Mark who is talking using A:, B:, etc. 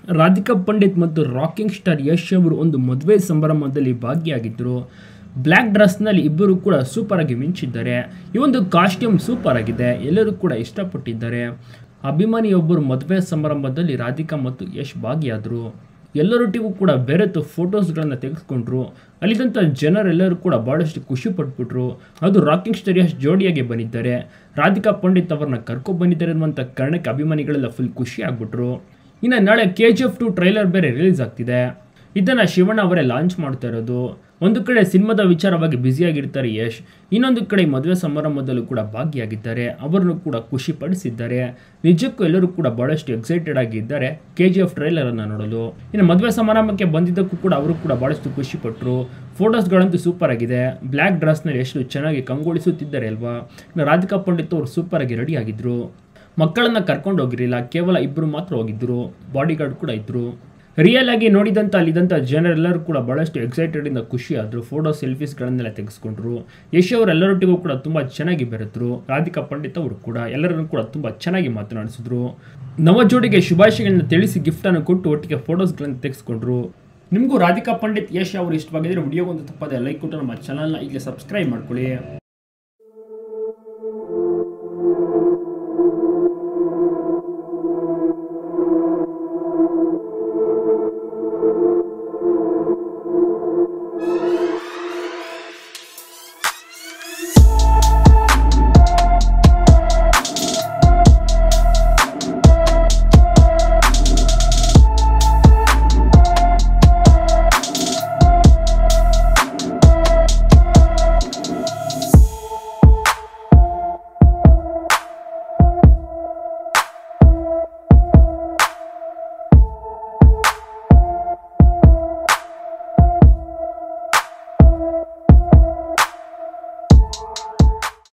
A: ರಾಧಿಕಾ ಪಂಡಿತ್ ಮತ್ತು rocking star Yash ಅವರು ಒಂದು ಮದುವೆ ಸಂಭ್ರಮದಲ್ಲಿ ಭಾಗಿಯಾಗಿದ್ದರು ಬ್ಲ್ಯಾಕ್ ಡ್ರೆಸ್ನಲ್ಲಿ ಇಬ್ಬರು ಕೂಡ ಸೂಪರ್ ಆಗಿ ಮಿಂಚಿದ್ದಾರೆ ಈ ಒಂದು ಕಾಸ್ಟ್ಯೂಮ್ ಸೂಪರ್ ಆಗಿದೆ ಎಲ್ಲರೂ ಕೂಡ ಇಷ್ಟಪಟ್ಟಿದ್ದಾರೆ ಅಭಿಮಾನಿಯೊಬ್ಬರು ಮದುವೆ ಸಮಾರಂಭದಲ್ಲಿ ರಾಧಿಕಾ ಮತ್ತು ಯಶ್ ಭಾಗಿಯಾದರು ಎಲ್ಲರೊಟ್ಟಿಗೂ ಕೂಡ ಬೆರೆತು ಫೋಟೋಸ್ಗಳನ್ನು ತೆಗೆದುಕೊಂಡ್ರು ಅಲ್ಲಿದ್ದಂಥ ಜನರೆಲ್ಲರೂ ಕೂಡ ಭಾಳಷ್ಟು ಖುಷಿ ಪಟ್ಬಿಟ್ರು ಅದು ರಾಕಿಂಗ್ ಸ್ಟಾರ್ ಯಶ್ ಜೋಡಿಯಾಗಿ ಬಂದಿದ್ದಾರೆ ರಾಧಿಕಾ ಪಂಡಿತ್ ಅವರನ್ನ ಕರ್ಕೊಂಡು ಬಂದಿದ್ದಾರೆ ಅನ್ನುವಂಥ ಕಾರಣಕ್ಕೆ ಅಭಿಮಾನಿಗಳೆಲ್ಲ ಫುಲ್ ಖುಷಿ ಆಗ್ಬಿಟ್ರು ಇನ್ನು ನಾಳೆ ಕೆ ಜಿ ಎಫ್ ಟು ಟ್ರೈಲರ್ ಬೇರೆ ರಿಲೀಸ್ ಆಗ್ತಿದೆ ಇದನ್ನು ಶಿವಣ್ಣ ಅವರೇ ಲಾಂಚ್ ಮಾಡ್ತಾ ಇರೋದು ಒಂದು ಕಡೆ ಸಿನಿಮಾದ ವಿಚಾರವಾಗಿ ಬ್ಯುಸಿಯಾಗಿರ್ತಾರೆ ಯಶ್ ಇನ್ನೊಂದು ಕಡೆ ಮದುವೆ ಸಮಾರಂಭದಲ್ಲೂ ಕೂಡ ಭಾಗಿಯಾಗಿದ್ದಾರೆ ಅವರನ್ನು ಕೂಡ ಖುಷಿ ಪಡಿಸಿದ್ದಾರೆ ನಿಜಕ್ಕೂ ಎಲ್ಲರೂ ಕೂಡ ಬಹಳಷ್ಟು ಎಕ್ಸೈಟೆಡ್ ಆಗಿದ್ದಾರೆ ಕೆ ಜಿ ಎಫ್ ಟ್ರೈಲರನ್ನು ನೋಡಲು ಇನ್ನು ಮದುವೆ ಸಮಾರಂಭಕ್ಕೆ ಬಂದಿದ್ದಕ್ಕೂ ಕೂಡ ಅವರು ಕೂಡ ಬಹಳಷ್ಟು ಖುಷಿ ಪಟ್ಟರು ಫೋಟೋಸ್ಗಳಂತೂ ಸೂಪರ್ ಆಗಿದೆ ಬ್ಲ್ಯಾಕ್ ಡ್ರೆಸ್ನಲ್ಲಿ ಎಷ್ಟು ಚೆನ್ನಾಗಿ ಕಂಗೊಳಿಸುತ್ತಿದ್ದಾರೆ ಅಲ್ವಾ ಇನ್ನು ರಾಧಿಕಾ ಪಂಡಿತ್ ಅವರು ಸೂಪರ್ ಆಗಿ ರೆಡಿ ಆಗಿದ್ರು ಮಕ್ಕಳನ್ನ ಕರ್ಕೊಂಡು ಹೋಗಿರಲಿಲ್ಲ ಕೇವಲ ಇಬ್ಬರು ಮಾತ್ರ ಹೋಗಿದ್ರು ಬಾಡಿಗಾರ್ಡ್ ಕೂಡ ಇದ್ರು ರಿಯಲ್ ಆಗಿ ನೋಡಿದಂಥ ಅಲ್ಲಿದ್ದಂಥ ಜನರೆಲ್ಲರೂ ಕೂಡ ಬಹಳಷ್ಟು ಎಕ್ಸೈಟೆಡ್ ಇಂದ ಖುಷಿ ಆದರು ಫೋಟೋ ಸೆಲ್ಫೀಸ್ಗಳನ್ನೆಲ್ಲ ತೆಗೆಸ್ಕೊಂಡ್ರು ಯಶ್ ಅವರೆಲ್ಲರೊಟ್ಟಿಗೂ ಕೂಡ ತುಂಬ ಚೆನ್ನಾಗಿ ಬೆರೆತರು ರಾಧಿಕಾ ಪಂಡಿತ್ ಅವರು ಕೂಡ ಎಲ್ಲರನ್ನು ಕೂಡ ತುಂಬ ಚೆನ್ನಾಗಿ ಮಾತನಾಡಿಸಿದ್ರು ನವ ಜೋಡಿಗೆ ಶುಭಾಶಯಗಳನ್ನ ತಿಳಿಸಿ ಗಿಫ್ಟನ್ನು ಕೊಟ್ಟು ಒಟ್ಟಿಗೆ ಫೋಟೋಸ್ಗಳನ್ನು ತೆಗೆಸ್ಕೊಂಡ್ರು ನಿಮಗೂ ರಾಧಿಕಾ ಪಂಡಿತ್ ಯಶ್ ಅವರು ಇಷ್ಟವಾಗಿದ್ರೆ ವಿಡಿಯೋಗೊಂದು ತಪ್ಪದೆ ಲೈಕ್ ಕೊಟ್ಟು ನಮ್ಮ ಚಾನಲ್ನ ಈಗಲೇ ಸಬ್ಸ್ಕ್ರೈಬ್ ಮಾಡ್ಕೊಳ್ಳಿ